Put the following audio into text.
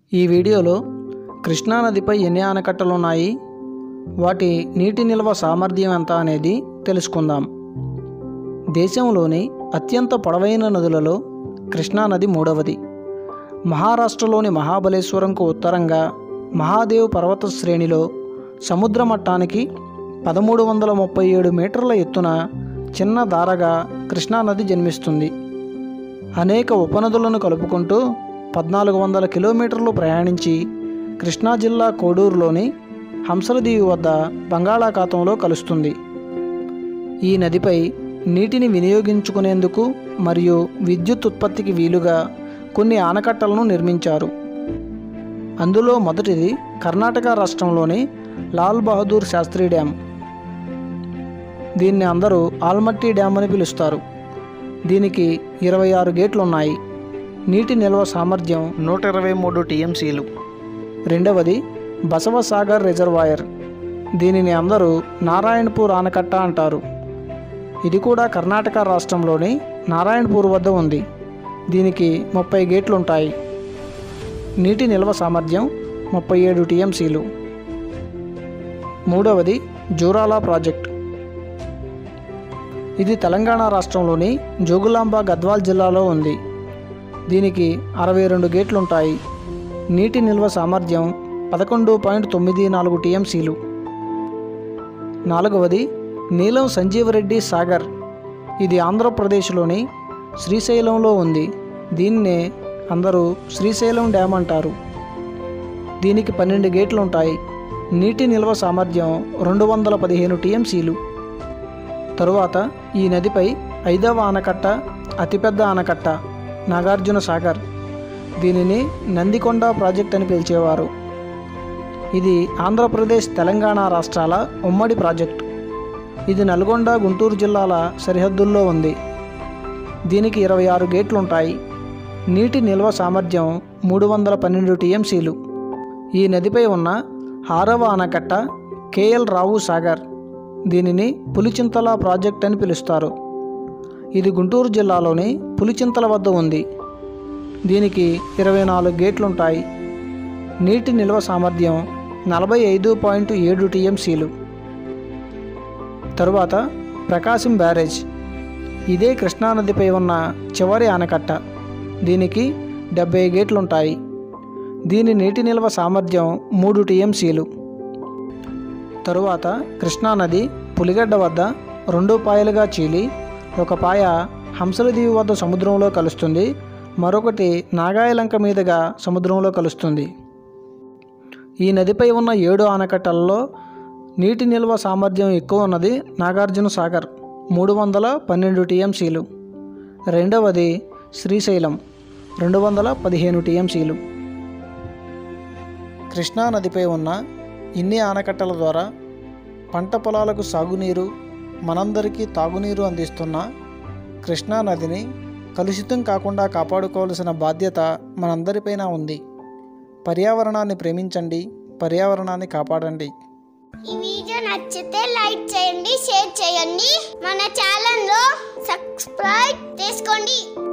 ఈ వీడియోలో కృష్ణానదిపై ఎన్ని ఆనకట్టలు ఉన్నాయి వాటి నీటి నిల్వ సామర్థ్యం ఎంత అనేది తెలుసుకుందాం దేశంలోని అత్యంత పొడవైన నదులలో కృష్ణానది మూడవది మహారాష్ట్రలోని మహాబలేశ్వరంకు ఉత్తరంగా మహాదేవ్ పర్వత శ్రేణిలో సముద్ర మట్టానికి పదమూడు వందల ముప్పై ఏడు మీటర్ల ఎత్తున చిన్న దారగా కృష్ణానది జన్మిస్తుంది అనేక ఉపనదులను కలుపుకుంటూ పద్నాలుగు వందల కిలోమీటర్లు ప్రయాణించి కృష్ణా జిల్లా కోడూరులోని హంసలదీవి వద్ద బంగాళాఖాతంలో కలుస్తుంది ఈ నదిపై నీటిని వినియోగించుకునేందుకు మరియు విద్యుత్ ఉత్పత్తికి వీలుగా కొన్ని ఆనకట్టలను నిర్మించారు అందులో మొదటిది కర్ణాటక రాష్ట్రంలోని లాల్ బహదూర్ శాస్త్రి డ్యామ్ దీన్ని అందరూ ఆల్మట్టి డ్యామ్ అని పిలుస్తారు దీనికి ఇరవై ఆరు గేట్లు ఉన్నాయి నీటి నిల్వ సామర్థ్యం నూట ఇరవై మూడు టీఎంసీలు రెండవది బసవసాగర్ రిజర్వాయర్ దీనిని అందరూ నారాయణపూర్ ఆనకట్ట అంటారు ఇది కూడా కర్ణాటక రాష్ట్రంలోని నారాయణపూర్ వద్ద ఉంది దీనికి ముప్పై గేట్లు ఉంటాయి నీటి నిల్వ సామర్థ్యం ముప్పై ఏడు టీఎంసీలు మూడవది జూరాల ప్రాజెక్ట్ ఇది తెలంగాణ రాష్ట్రంలోని జోగులాంబ గద్వాల్ జిల్లాలో ఉంది దీనికి అరవై రెండు గేట్లుంటాయి నీటి నిల్వ సామర్థ్యం పదకొండు పాయింట్ తొమ్మిది నాలుగు టీఎంసీలు నాలుగవది నీలం సంజీవరెడ్డి సాగర్ ఇది ఆంధ్రప్రదేశ్లోని శ్రీశైలంలో ఉంది దీన్నే అందరూ శ్రీశైలం డ్యామ్ అంటారు దీనికి పన్నెండు గేట్లు ఉంటాయి నీటి నిల్వ సామర్థ్యం రెండు వందల పదిహేను టీఎంసీలు తరువాత ఈ నదిపై ఐదవ ఆనకట్ట అతిపెద్ద ఆనకట్ట నాగార్జున సాగర్ దీనిని నందికొండ ప్రాజెక్ట్ అని పిలిచేవారు ఇది ఆంధ్రప్రదేశ్ తెలంగాణ రాష్ట్రాల ఉమ్మడి ప్రాజెక్టు ఇది నల్గొండ గుంటూరు జిల్లాల సరిహద్దుల్లో ఉంది దీనికి ఇరవై ఆరు గేట్లు ఉంటాయి నీటి నిల్వ సామర్థ్యం మూడు వందల పన్నెండు టీఎంసీలు ఈ నదిపై ఉన్న ఆరవ ఆనకట్ట కేఎల్ రావు సాగర్ దీనిని పులిచింతల ప్రాజెక్ట్ అని పిలుస్తారు ఇది గుంటూరు జిల్లాలోని పులిచింతల వద్ద ఉంది దీనికి ఇరవై నాలుగు గేట్లుంటాయి నీటి నిల్వ సామర్థ్యం నలభై ఐదు పాయింట్ ఏడు టీఎంసీలు తరువాత ప్రకాశం బ్యారేజ్ ఇదే కృష్ణానదిపై ఉన్న చివరి ఆనకట్ట దీనికి డెబ్బై గేట్లుంటాయి దీని నీటి నిల్వ సామర్థ్యం మూడు టీఎంసీలు తరువాత కృష్ణానది పులిగడ్డ వద్ద రెండు పాయలుగా చీలి ఒక పాయ హంసలదీవి వద్ద సముద్రంలో కలుస్తుంది మరొకటి నాగాయలంక మీదుగా సముద్రంలో కలుస్తుంది ఈ నదిపై ఉన్న ఏడు ఆనకట్టలలో నీటి నిల్వ సామర్థ్యం ఎక్కువ ఉన్నది నాగార్జున సాగర్ మూడు వందల పన్నెండు టీఎంసీలు రెండవది శ్రీశైలం రెండు వందల పదిహేను టీఎంసీలు కృష్ణానదిపై ఉన్న ఇన్ని ఆనకట్టల ద్వారా పంట పొలాలకు సాగునీరు మనందరికీ తాగునీరు అందిస్తున్న కృష్ణానదిని కలుషితం కాకుండా కాపాడుకోవాల్సిన బాధ్యత మనందరిపైన ఉంది పర్యావరణాన్ని ప్రేమించండి పర్యావరణాన్ని కాపాడండి ఈ వీడియో నచ్చితే లైక్ చేయండి షేర్ చేయండి మన ఛానల్లో సబ్స్క్రైబ్ చేసుకోండి